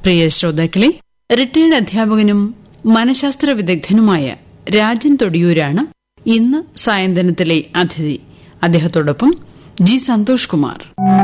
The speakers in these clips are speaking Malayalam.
പ്രിയ ശ്രോതാക്കളെ റിട്ടയർഡ് അധ്യാപകനും മനഃശാസ്ത്ര വിദഗ്ധനുമായ രാജൻ തൊടിയൂരാണ് ഇന്ന് സായന്തനത്തിലെ അതിഥി അദ്ദേഹത്തോടൊപ്പം ജി സന്തോഷ് കുമാർ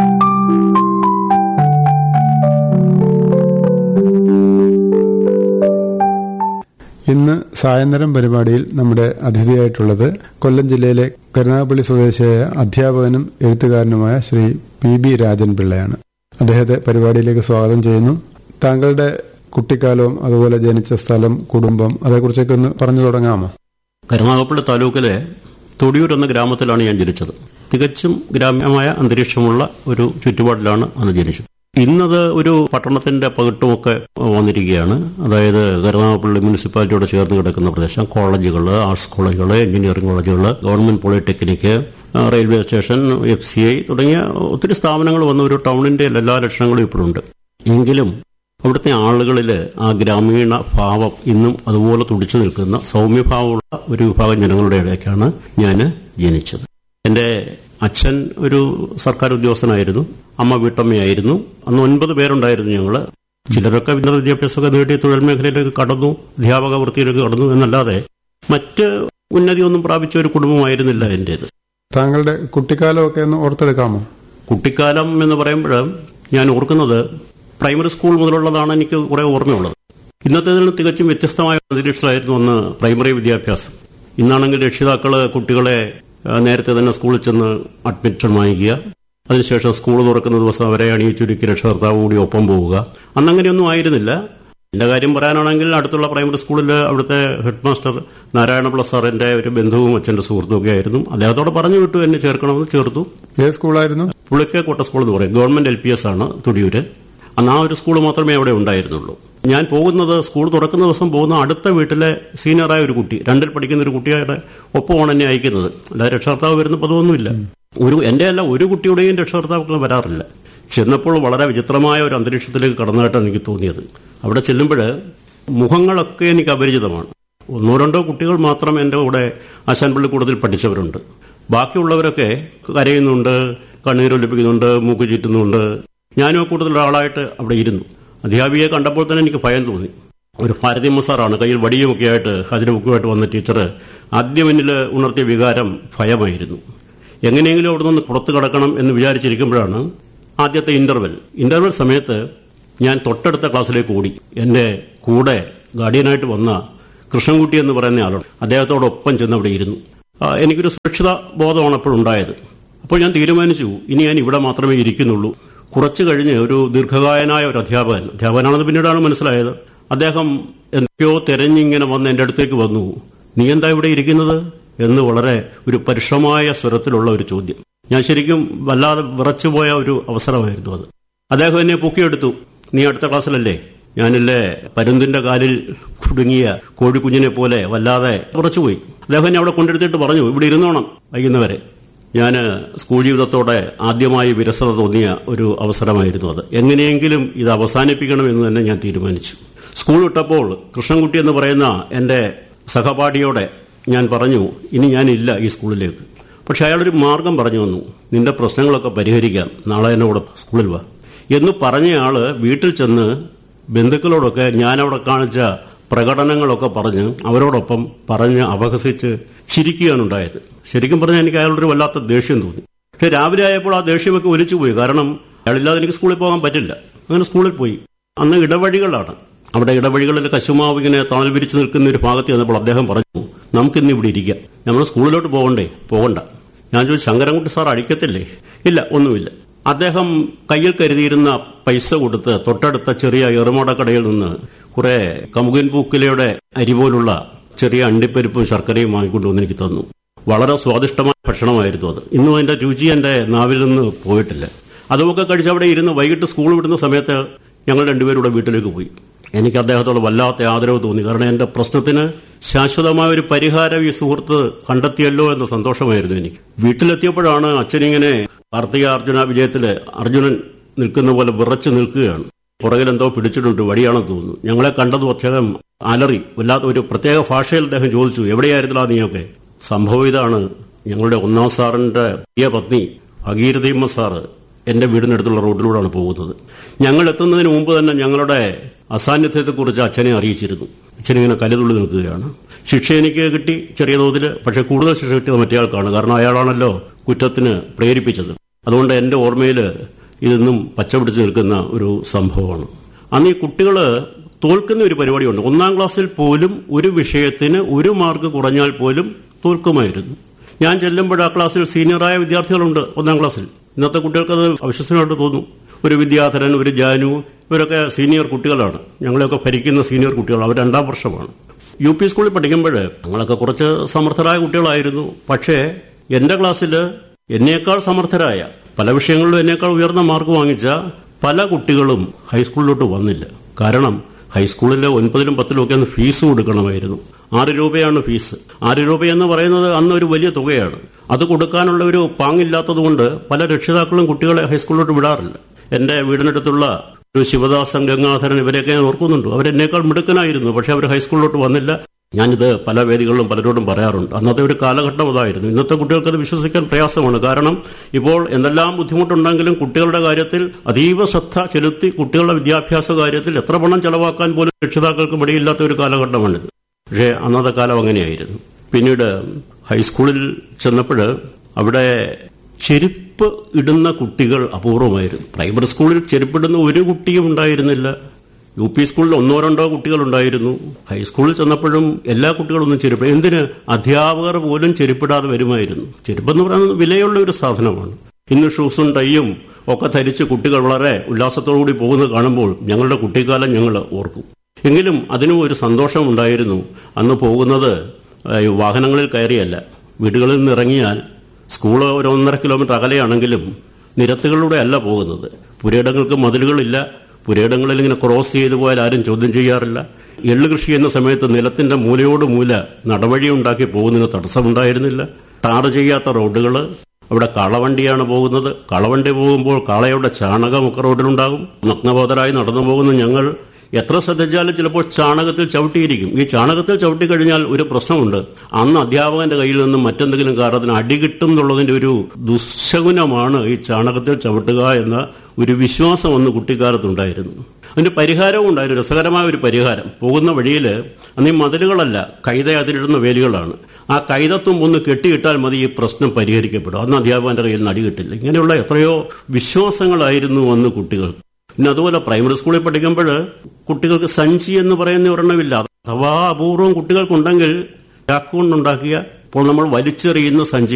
ഇന്ന് സായന്തനം പരിപാടിയിൽ നമ്മുടെ അതിഥിയായിട്ടുള്ളത് കൊല്ലം ജില്ലയിലെ കരുനാഗപ്പള്ളി സ്വദേശിയായ അധ്യാപകനും എഴുത്തുകാരനുമായ ശ്രീ പി ബി രാജൻ പിള്ളയാണ് അദ്ദേഹത്തെ പരിപാടിയിലേക്ക് സ്വാഗതം ചെയ്യുന്നു താങ്കളുടെ കുട്ടിക്കാലവും അതുപോലെ ജനിച്ച സ്ഥലം കുടുംബം അതേക്കുറിച്ചൊക്കെ ഒന്ന് പറഞ്ഞു തുടങ്ങാമോ കരുനാഗപ്പള്ളി താലൂക്കിലെ തൊടിയൂർ എന്ന ഗ്രാമത്തിലാണ് ഞാൻ ജനിച്ചത് തികച്ചും ഗ്രാമ്യമായ അന്തരീക്ഷമുള്ള ഒരു ചുറ്റുപാടിലാണ് അന്ന് ജനിച്ചത് ഇന്നത് ഒരു പട്ടണത്തിന്റെ പകിട്ടുമൊക്കെ വന്നിരിക്കുകയാണ് അതായത് കരുനാഗപ്പള്ളി മുനിസിപ്പാലിറ്റിയോട് ചേർന്ന് കിടക്കുന്ന പ്രദേശം കോളേജുകൾ ആർട്സ് കോളേജുകൾ എഞ്ചിനീയറിംഗ് കോളേജുകൾ government polytechnic railway station F C I തുടങ്ങിയ ഒത്തിരി സ്ഥാപനങ്ങൾ വന്ന ഒരു ടൗണിന്റെ എല്ലാ ലക്ഷണങ്ങളും ഇപ്പോഴുണ്ട് എങ്കിലും അവിടുത്തെ ആളുകളിൽ ആ ഗ്രാമീണ ഭാവം ഇന്നും അതുപോലെ തുടിച്ചു നിൽക്കുന്ന സൗമ്യഭാവമുള്ള ഒരു വിഭാഗം ജനങ്ങളുടെ ഇടയ്ക്കാണ് ഞാൻ ജനിച്ചത് എൻ്റെ അച്ഛൻ ഒരു സർക്കാർ ഉദ്യോഗസ്ഥനായിരുന്നു അമ്മ വീട്ടമ്മയായിരുന്നു അന്ന് ഒൻപത് പേരുണ്ടായിരുന്നു ഞങ്ങള് ചിലരൊക്കെ ഉന്നത വിദ്യാഭ്യാസമൊക്കെ നേടി തൊഴിൽ മേഖലയിലേക്ക് കടന്നു അധ്യാപക വൃത്തിയിലേക്ക് കടന്നു എന്നല്ലാതെ മറ്റ് ഉന്നതിയൊന്നും പ്രാപിച്ച ഒരു കുടുംബമായിരുന്നില്ല എന്റേത് താങ്കളുടെ കുട്ടിക്കാലമൊക്കെ ഒന്ന് ഓർത്തെടുക്കാമോ കുട്ടിക്കാലം എന്ന് പറയുമ്പോൾ ഞാൻ ഓർക്കുന്നത് പ്രൈമറി സ്കൂൾ മുതലുള്ളതാണ് എനിക്ക് കുറെ ഓർമ്മയുള്ളത് ഇന്നത്തേതിൽ നിന്ന് തികച്ചും വ്യത്യസ്തമായ അന്തരീക്ഷമായിരുന്നു അന്ന് പ്രൈമറി വിദ്യാഭ്യാസം ഇന്നാണെങ്കിൽ രക്ഷിതാക്കള് കുട്ടികളെ ആ, നേരത്തെ തന്നെ സ്കൂളിൽ ചെന്ന് അഡ്മിഷൻ വാങ്ങിക്കുക അതിനുശേഷം സ്കൂൾ തുറക്കുന്ന ദിവസം അവരെ അണിയിച്ചൊരുക്കി രക്ഷകർത്താവ് കൂടി ഒപ്പം പോവുക അന്നങ്ങനെയൊന്നും ആയിരുന്നില്ല എന്റെ കാര്യം പറയാനാണെങ്കിൽ അടുത്തുള്ള പ്രൈമറി സ്കൂളിൽ അവിടുത്തെ ഹെഡ് മാസ്റ്റർ നാരായണപിള്ള സാറിന്റെ ഒരു ബന്ധുവും അച്ഛന്റെ സുഹൃത്തും ഒക്കെ ആയിരുന്നു അദ്ദേഹത്തോട് പറഞ്ഞു വിട്ടു എന്നെ ചേർക്കണമെന്ന് ചേർത്തു ഏത് സ്കൂളായിരുന്നു പുളിക്കെ കോട്ട സ്കൂൾ എന്ന് പറയും ഗവൺമെന്റ് എൽ പി എസ് ആണ് തുടിയൂര് അന്ന് ആ ഒരു സ്കൂൾ മാത്രമേ അവിടെ ഉണ്ടായിരുന്നുള്ളൂ ഞാൻ പോകുന്നത് സ്കൂൾ തുറക്കുന്ന ദിവസം പോകുന്ന അടുത്ത വീട്ടിലെ സീനിയറായ ഒരു കുട്ടി രണ്ടിൽ പഠിക്കുന്ന ഒരു കുട്ടിയുടെ ഒപ്പമാണ് എന്നെ അയക്കുന്നത് അല്ലാതെ രക്ഷകർത്താവ് വരുന്ന പദമൊന്നുമില്ല ഒരു എന്റെ അല്ല ഒരു കുട്ടിയുടെയും രക്ഷകർത്താക്കൾ വരാറില്ല ചെന്നപ്പോൾ വളരെ വിചിത്രമായ ഒരു അന്തരീക്ഷത്തിലേക്ക് കടന്നതായിട്ടാണ് എനിക്ക് തോന്നിയത് അവിടെ ചെല്ലുമ്പോൾ മുഖങ്ങളൊക്കെ എനിക്ക് അപരിചിതമാണ് ഒന്നോ രണ്ടോ കുട്ടികൾ മാത്രം എൻ്റെ കൂടെ ആശാൻപള്ളിക്കൂടത്തിൽ പഠിച്ചവരുണ്ട് ബാക്കിയുള്ളവരൊക്കെ കരയുന്നുണ്ട് കണ്ണീരൊലിപ്പിക്കുന്നുണ്ട് മൂക്ക് ചുറ്റുന്നുണ്ട് ഞാനും കൂടുതൽ ഒരാളായിട്ട് അവിടെ ഇരുന്നു അധ്യാപികയെ കണ്ടപ്പോൾ തന്നെ എനിക്ക് ഭയം തോന്നി ഒരു ഭാരതീയ സാറാണ് കയ്യിൽ വടിയുമൊക്കെ ആയിട്ട് അതിന് ബുക്കുമായിട്ട് വന്ന ടീച്ചർ ആദ്യം എന്നിൽ ഉണർത്തിയ വികാരം ഭയമായിരുന്നു എങ്ങനെയെങ്കിലും അവിടെ നിന്ന് പുറത്തു കടക്കണം എന്ന് വിചാരിച്ചിരിക്കുമ്പോഴാണ് ആദ്യത്തെ ഇന്റർവെൽ ഇന്റർവെൽ സമയത്ത് ഞാൻ തൊട്ടടുത്ത ക്ലാസ്സിലേക്ക് ഓടി എന്റെ കൂടെ ഗാർഡിയനായിട്ട് വന്ന കൃഷ്ണൻകുട്ടി എന്ന് പറയുന്ന ആളുണ്ട് അദ്ദേഹത്തോടൊപ്പം ചെന്ന് അവിടെ ഇരുന്നു ആ, എനിക്കൊരു സുരക്ഷിത ബോധമാണ് അപ്പോഴുണ്ടായത് അപ്പോൾ ഞാൻ തീരുമാനിച്ചു ഇനി ഞാൻ ഇവിടെ മാത്രമേ ഇരിക്കുന്നുള്ളൂ കുറച്ചു കഴിഞ്ഞ് ഒരു ദീർഘകായനായ ഒരു അധ്യാപകൻ അധ്യാപകനാണെന്ന് പിന്നീടാണ് മനസ്സിലായത് അദ്ദേഹം എന്തൊക്കെയോ തെരഞ്ഞിങ്ങനെ വന്ന് എൻ്റെ അടുത്തേക്ക് വന്നു നീ എന്താ ഇവിടെ ഇരിക്കുന്നത് എന്ന് വളരെ ഒരു പരുഷമായ സ്വരത്തിലുള്ള ഒരു ചോദ്യം ഞാൻ ശരിക്കും വല്ലാതെ വിറച്ചുപോയ ഒരു അവസരമായിരുന്നു അത് അദ്ദേഹം എന്നെ പൊക്കിയെടുത്തു നീ അടുത്ത ക്ലാസ്സിലല്ലേ ഞാനില്ലേ പരുന്തിന്റെ കാലിൽ കുടുങ്ങിയ കോഴിക്കുഞ്ഞിനെ പോലെ വല്ലാതെ ഉറച്ചുപോയി അദ്ദേഹം എന്നെ അവിടെ കൊണ്ടെടുത്തിട്ട് പറഞ്ഞു ഇവിടെ ഇരുന്നോണം വൈകുന്നവരെ ഞാൻ സ്കൂൾ ജീവിതത്തോടെ ആദ്യമായി വിരസത തോന്നിയ ഒരു അവസരമായിരുന്നു അത് എങ്ങനെയെങ്കിലും ഇത് അവസാനിപ്പിക്കണമെന്ന് തന്നെ ഞാൻ തീരുമാനിച്ചു സ്കൂൾ വിട്ടപ്പോൾ കൃഷ്ണൻകുട്ടി എന്ന് പറയുന്ന എൻ്റെ സഹപാഠിയോടെ ഞാൻ പറഞ്ഞു ഇനി ഞാനില്ല ഈ സ്കൂളിലേക്ക് പക്ഷെ അയാളൊരു മാർഗം പറഞ്ഞു വന്നു നിന്റെ പ്രശ്നങ്ങളൊക്കെ പരിഹരിക്കാം നാളെ എന്നെ കൂടെ സ്കൂളിൽ വാ എന്ന് പറഞ്ഞയാള് വീട്ടിൽ ചെന്ന് ബന്ധുക്കളോടൊക്കെ ഞാനവിടെ കാണിച്ച പ്രകടനങ്ങളൊക്കെ പറഞ്ഞ് അവരോടൊപ്പം പറഞ്ഞ് അപഹസിച്ച് ചിരിക്കുകയാണ് ഉണ്ടായത് ശരിക്കും പറഞ്ഞാൽ എനിക്ക് അയാളൊരു വല്ലാത്ത ദേഷ്യം തോന്നി പക്ഷെ രാവിലെ ആയപ്പോൾ ആ ദേഷ്യമൊക്കെ ഒലിച്ചു പോയി കാരണം അയാളില്ലാതെ എനിക്ക് സ്കൂളിൽ പോകാൻ പറ്റില്ല അങ്ങനെ സ്കൂളിൽ പോയി അന്ന് ഇടവഴികളാണ് അവിടെ ഇടവഴികളിൽ കശുമാവ് ഇങ്ങനെ തണൽ വിരിച്ചു നിൽക്കുന്ന ഒരു ഭാഗത്ത് ചെന്നപ്പോൾ അദ്ദേഹം പറഞ്ഞു നമുക്കിന്ന് ഇവിടെ ഇരിക്കാം നമ്മൾ സ്കൂളിലോട്ട് പോകണ്ടേ പോകണ്ട ഞാൻ ചോദിച്ചു ശങ്കരൻകുട്ടി സാർ അടിക്കത്തില്ലേ ഇല്ല ഒന്നുമില്ല അദ്ദേഹം കയ്യിൽ കരുതിയിരുന്ന പൈസ കൊടുത്ത് തൊട്ടടുത്ത ചെറിയ എറുമോടക്കടയിൽ നിന്ന് കുറെ കമുകൻ പൂക്കിലയുടെ അരി പോലുള്ള ചെറിയ അണ്ടിപ്പരിപ്പും ശർക്കരയും വാങ്ങിക്കൊണ്ടുവന്ന് എനിക്ക് തന്നു വളരെ സ്വാദിഷ്ടമായ ഭക്ഷണമായിരുന്നു അത് ഇന്നും അതിന്റെ രുചി എന്റെ നാവിൽ നിന്ന് പോയിട്ടില്ല അതുമൊക്കെ കഴിച്ച് അവിടെ ഇരുന്ന് വൈകിട്ട് സ്കൂൾ വിടുന്ന സമയത്ത് ഞങ്ങൾ രണ്ടുപേരുടെ വീട്ടിലേക്ക് പോയി എനിക്ക് അദ്ദേഹത്തോട് വല്ലാത്ത ആദരവ് തോന്നി കാരണം എന്റെ പ്രശ്നത്തിന് ശാശ്വതമായ ഒരു പരിഹാരം ഈ സുഹൃത്ത് കണ്ടെത്തിയല്ലോ എന്ന സന്തോഷമായിരുന്നു എനിക്ക് വീട്ടിലെത്തിയപ്പോഴാണ് അച്ഛനിങ്ങനെ കാർത്തിക അർജുന വിജയത്തില് അർജുനൻ നിൽക്കുന്ന പോലെ വിറച്ചു നിൽക്കുകയാണ് പുറകിൽ എന്തോ പിടിച്ചിട്ടുണ്ട് വടിയാണെന്ന് തോന്നുന്നു ഞങ്ങളെ കണ്ടത് അദ്ദേഹം അലറി വല്ലാത്ത ഒരു പ്രത്യേക ഭാഷയിൽ അദ്ദേഹം ചോദിച്ചു എവിടെയായിരുന്നില്ല നീയൊക്കെ സംഭവം ഇതാണ് ഞങ്ങളുടെ ഒന്നാം സാറിന്റെ പ്രിയ പത്നി ഭഗീരഥീമ്മ സാറ് എന്റെ വീടിനടുത്തുള്ള റോഡിലൂടെയാണ് പോകുന്നത് ഞങ്ങൾ എത്തുന്നതിന് മുമ്പ് തന്നെ ഞങ്ങളുടെ അസാന്നിധ്യത്തെക്കുറിച്ച് അച്ഛനെ അറിയിച്ചിരുന്നു അച്ഛനിങ്ങനെ കലുതുള്ളി നിൽക്കുകയാണ് ശിക്ഷ എനിക്ക് കിട്ടി ചെറിയ തോതിൽ പക്ഷേ കൂടുതൽ ശിക്ഷ കിട്ടിയത് മറ്റേയാൾക്കാണ് കാരണം അയാളാണല്ലോ കുറ്റത്തിന് പ്രേരിപ്പിച്ചത് അതുകൊണ്ട് എന്റെ ഓർമ്മയിൽ ഇതൊന്നും പച്ച പിടിച്ച് നിൽക്കുന്ന ഒരു സംഭവമാണ് അന്ന് ഈ കുട്ടികൾ തോൽക്കുന്ന ഒരു പരിപാടിയുണ്ട് ഒന്നാം ക്ലാസ്സിൽ പോലും ഒരു വിഷയത്തിന് ഒരു മാർക്ക് കുറഞ്ഞാൽ പോലും തോൽക്കുമായിരുന്നു ഞാൻ ചെല്ലുമ്പോൾ ആ ക്ലാസ്സിൽ സീനിയറായ വിദ്യാർത്ഥികളുണ്ട് ഒന്നാം ക്ലാസ്സിൽ ഇന്നത്തെ കുട്ടികൾക്ക് അത് അവിശ്വസനമായിട്ട് തോന്നും ഒരു വിദ്യാധരൻ ഒരു ജാനു ഇവരൊക്കെ സീനിയർ കുട്ടികളാണ് ഞങ്ങളെയൊക്കെ ഭരിക്കുന്ന സീനിയർ കുട്ടികൾ അവർ രണ്ടാം വർഷമാണ് യു പി സ്കൂളിൽ പഠിക്കുമ്പോൾ ഞങ്ങളൊക്കെ കുറച്ച് സമർത്ഥരായ കുട്ടികളായിരുന്നു പക്ഷേ എന്റെ ക്ലാസ്സിൽ എന്നേക്കാൾ സമർത്ഥരായ പല വിഷയങ്ങളിലും എന്നേക്കാൾ ഉയർന്ന മാർക്ക് വാങ്ങിച്ച പല കുട്ടികളും ഹൈസ്കൂളിലോട്ട് വന്നില്ല കാരണം ഹൈസ്കൂളിലെ ഒൻപതിലും പത്തിലും ഒക്കെ അന്ന് ഫീസ് കൊടുക്കണമായിരുന്നു ആറ് രൂപയാണ് ഫീസ് ആറ് രൂപയെന്ന് പറയുന്നത് അന്ന് ഒരു വലിയ തുകയാണ് അത് കൊടുക്കാനുള്ള ഒരു പാങ്ങില്ലാത്തതുകൊണ്ട് പല രക്ഷിതാക്കളും കുട്ടികളെ ഹൈസ്കൂളിലോട്ട് വിടാറില്ല എന്റെ വീടിനടുത്തുള്ള ഒരു ശിവദാസൻ ഗംഗാധരൻ ഇവരെയൊക്കെ ഞാൻ ഓർക്കുന്നുണ്ട് അവരെന്നേക്കാൾ മിടുക്കനായിരുന്നു പക്ഷെ അവർ ഹൈസ്കൂളിലോട്ട് വന്നില്ല ഞാനിത് പല വേദികളിലും പലരോടും പറയാറുണ്ട് അന്നത്തെ ഒരു കാലഘട്ടം അതായിരുന്നു ഇന്നത്തെ കുട്ടികൾക്ക് അത് വിശ്വസിക്കാൻ പ്രയാസമാണ് കാരണം ഇപ്പോൾ എന്തെല്ലാം ബുദ്ധിമുട്ടുണ്ടെങ്കിലും കുട്ടികളുടെ കാര്യത്തിൽ അതീവ ശ്രദ്ധ ചെലുത്തി കുട്ടികളുടെ വിദ്യാഭ്യാസ കാര്യത്തിൽ എത്ര പണം ചെലവാക്കാൻ പോലും രക്ഷിതാക്കൾക്ക് മടിയില്ലാത്ത ഒരു കാലഘട്ടമാണിത് പക്ഷേ അന്നത്തെ കാലം അങ്ങനെയായിരുന്നു പിന്നീട് ഹൈസ്കൂളിൽ ചെന്നപ്പോൾ അവിടെ ചെരുപ്പ് ഇടുന്ന കുട്ടികൾ അപൂർവമായിരുന്നു പ്രൈമറി സ്കൂളിൽ ചെരുപ്പിടുന്ന ഒരു കുട്ടിയും ഉണ്ടായിരുന്നില്ല യു പി സ്കൂളിൽ ഒന്നോ രണ്ടോ കുട്ടികൾ ഉണ്ടായിരുന്നു ഹൈസ്കൂളിൽ ചെന്നപ്പോഴും എല്ലാ കുട്ടികളൊന്നും ചെരുപ്പ് എന്തിന് അധ്യാപകർ പോലും ചെരുപ്പിടാതെ വരുമായിരുന്നു ചെരുപ്പെന്ന് പറയുന്നത് വിലയുള്ള ഒരു സാധനമാണ് ഇന്ന് ഷൂസും ടൈയും ഒക്കെ ധരിച്ച് കുട്ടികൾ വളരെ ഉല്ലാസത്തോടുകൂടി പോകുന്നത് കാണുമ്പോൾ ഞങ്ങളുടെ കുട്ടിക്കാലം ഞങ്ങൾ ഓർക്കും എങ്കിലും അതിനും ഒരു സന്തോഷം ഉണ്ടായിരുന്നു അന്ന് പോകുന്നത് ഏഹ്, വാഹനങ്ങളിൽ കയറിയല്ല വീടുകളിൽ നിന്ന് ഇറങ്ങിയാൽ സ്കൂൾ ഒരു ഒന്നര കിലോമീറ്റർ അകലെയാണെങ്കിലും നിരത്തുകളിലൂടെ അല്ല പോകുന്നത് പുരയിടങ്ങൾക്ക് മതിലുകളില്ല പുരയിടങ്ങളിൽ ഇങ്ങനെ ക്രോസ് ചെയ്തു പോയാൽ ആരും ചോദ്യം ചെയ്യാറില്ല എള്ളു കൃഷി ചെയ്യുന്ന സമയത്ത് നിലത്തിന്റെ മൂലയോട് മൂല നടവഴി ഉണ്ടാക്കി പോകുന്നതിന് തടസ്സമുണ്ടായിരുന്നില്ല ടാർ ചെയ്യാത്ത റോഡുകൾ അവിടെ കളവണ്ടിയാണ് പോകുന്നത് കളവണ്ടി പോകുമ്പോൾ കാളയുടെ ചാണകമൊക്കെ റോഡിലുണ്ടാകും നഗ്നബോധരായി നടന്നു പോകുന്ന ഞങ്ങൾ എത്ര ശ്രദ്ധിച്ചാലും ചിലപ്പോൾ ചാണകത്തിൽ ചവിട്ടിയിരിക്കും ഈ ചാണകത്തിൽ ചവിട്ടി കഴിഞ്ഞാൽ ഒരു പ്രശ്നമുണ്ട് അന്ന് അധ്യാപകന്റെ കയ്യിൽ നിന്നും മറ്റെന്തെങ്കിലും കാരണത്തിന് അടി കിട്ടും എന്നുള്ളതിന്റെ ഒരു ദുശകുനമാണ് ഈ ചാണകത്തിൽ ചവിട്ടുക എന്ന ഒരു വിശ്വാസം അന്ന് കുട്ടിക്കാലത്തുണ്ടായിരുന്നു അതിന്റെ പരിഹാരവും ഉണ്ടായിരുന്നു രസകരമായ ഒരു പരിഹാരം പോകുന്ന വഴിയിൽ അന്ന് ഈ മതിലുകളല്ല കൈത അതിലിടുന്ന വേലികളാണ് ആ കൈതത്വം ഒന്ന് കെട്ടിയിട്ടാൽ മതി ഈ പ്രശ്നം പരിഹരിക്കപ്പെടും അന്ന് അധ്യാപകന്റെ കയ്യിൽ നിന്ന് അടി കിട്ടില്ല ഇങ്ങനെയുള്ള എത്രയോ വിശ്വാസങ്ങളായിരുന്നു അന്ന് കുട്ടികൾ പിന്നെ അതുപോലെ പ്രൈമറി സ്കൂളിൽ പഠിക്കുമ്പോൾ കുട്ടികൾക്ക് സഞ്ചി എന്ന് പറയുന്ന ഒരെണ്ണമില്ല അഥവാ അപൂർവം കുട്ടികൾക്കുണ്ടെങ്കിൽ ചാക്കുകൊണ്ടുണ്ടാക്കിയ ഇപ്പോൾ നമ്മൾ വലിച്ചെറിയുന്ന സഞ്ചി